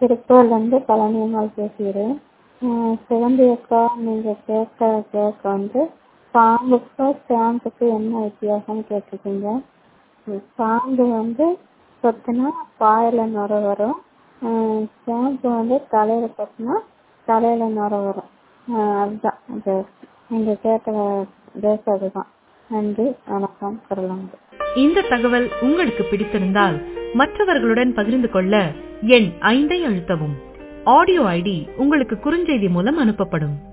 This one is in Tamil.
திருப்பூர்லேருந்து பழனியம்மாள் பேசுகிறேன் சிவந்தி அக்கா நீங்கள் கேட்க கேட்க வந்து பாம்புக்கும் ஸ்டாம்புக்கும் என்ன வித்தியாசம்னு கேட்டிருக்கீங்க பாம்பு வந்து கொத்தினா வாயில் நுர வரும் ஸ்டாம்பு வந்து தலையில் கொத்தினா தலையில் நுர வரும் அதுதான் அது நீங்கள் கேட்ட டேஸ் அதுதான் நன்றி வணக்கம் குரலமுது இந்த தகவல் உங்களுக்கு பிடித்திருந்தால் மற்றவர்களுடன் பகிர்ந்து கொள்ள எண் ஐந்தை அழுத்தவும் ஆடியோ ஐடி உங்களுக்கு குறுஞ்செய்தி மூலம் அனுப்பப்படும்